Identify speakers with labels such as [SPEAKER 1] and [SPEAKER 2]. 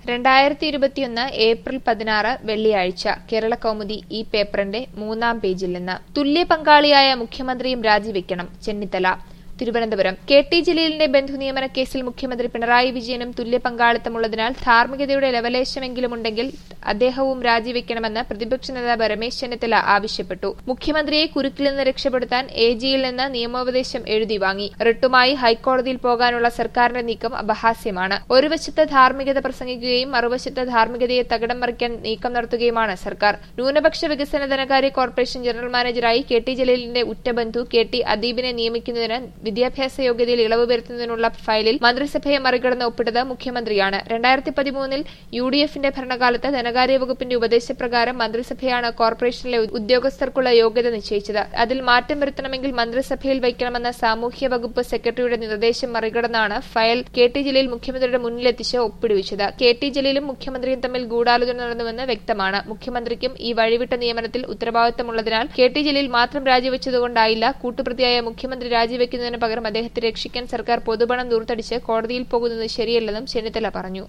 [SPEAKER 1] രണ്ടായിരത്തി ഇരുപത്തിയൊന്ന് ഏപ്രിൽ പതിനാറ് വെള്ളിയാഴ്ച കേരള കൗമുദി ഈ പേപ്പറിന്റെ മൂന്നാം പേജിൽ നിന്ന് തുല്യ പങ്കാളിയായ മുഖ്യമന്ത്രിയും രാജിവെക്കണം ചെന്നിത്തല തിരുവനന്തപുരം കെ ടി ജലീലിന്റെ ബന്ധുനിയമന കേസിൽ മുഖ്യമന്ത്രി പിണറായി വിജയനും തുല്യ പങ്കാളിത്തമുള്ളതിനാൽ ധാർമ്മികതയുടെ ലവലേശമെങ്കിലുമുണ്ടെങ്കിൽ അദ്ദേഹവും രാജിവെക്കണമെന്ന് പ്രതിപക്ഷ നേതാവ് രമേശ് ചെന്നിത്തല ആവശ്യപ്പെട്ടു മുഖ്യമന്ത്രിയെ കുരുക്കിൽ നിന്ന് രക്ഷപ്പെടുത്താൻ എ ജിയിൽ നിന്ന് നിയമോപദേശം എഴുതി വാങ്ങി റിട്ടുമായി ഹൈക്കോടതിയിൽ പോകാനുള്ള സർക്കാരിന്റെ നീക്കം അപഹാസ്യമാണ് ഒരു വശത്ത് ധാർമ്മികത പ്രസംഗിക്കുകയും മറുവശത്ത് ധാർമ്മികതയെ തകിടം മറിക്കാൻ നീക്കം നടത്തുകയുമാണ് സർക്കാർ ന്യൂനപക്ഷ വികസന ധനകാര്യ കോർപ്പറേഷൻ ജനറൽ മാനേജറായി കെ ടി ജലീലിന്റെ ഉറ്റബന്ധു കെ ടി അദീബിനെ നിയമിക്കുന്നതിന് വിദ്യാഭ്യാസ യോഗ്യതയിൽ ഇളവ് വരുത്തുന്നതിനുള്ള ഫയലിൽ മന്ത്രിസഭയെ മറികടന്ന് ഒപ്പിട്ടത് മുഖ്യമന്ത്രിയാണ് രണ്ടായിരത്തി പതിമൂന്നിൽ യു ഡി എഫിന്റെ ഭരണകാലത്ത് ധനകാര്യ വകുപ്പിന്റെ ഉപദേശപ്രകാരം മന്ത്രിസഭയാണ് കോർപ്പറേഷനിലെ ഉദ്യോഗസ്ഥർക്കുള്ള യോഗ്യത നിശ്ചയിച്ചത് അതിൽ മാറ്റം വരുത്തണമെങ്കിൽ മന്ത്രിസഭയിൽ വയ്ക്കണമെന്ന സാമൂഹ്യ വകുപ്പ് സെക്രട്ടറിയുടെ നിർദ്ദേശം മറികടന്നാണ് ഫയൽ കെ ടി ജലീൽ മുഖ്യമന്ത്രിയുടെ മുന്നിലെത്തിച്ച് ഒപ്പിടുവിച്ചത് കെ ടി ജലീലും മുഖ്യമന്ത്രിയും തമ്മിൽ ഗൂഢാലോചന നടന്നുവെന്ന് വ്യക്തമാണ് മുഖ്യമന്ത്രിക്കും ഈ വഴിവിട്ട നിയമനത്തിൽ ഉത്തരവാദിത്തമുള്ളതിനാൽ കെ ടി ജലീൽ മാത്രം രാജിവെച്ചതുകൊണ്ടായില്ല കൂട്ടുപ്രതിയായ മുഖ്യമന്ത്രി രാജിവെക്കുന്നതിന് പകരം അദ്ദേഹത്തെ രക്ഷിക്കാൻ സർക്കാർ പൊതുപണം ദൂർത്തടിച്ച് കോടതിയിൽ പോകുന്നത് ശരിയല്ലെന്നും ചെന്നിത്തല പറഞ്ഞു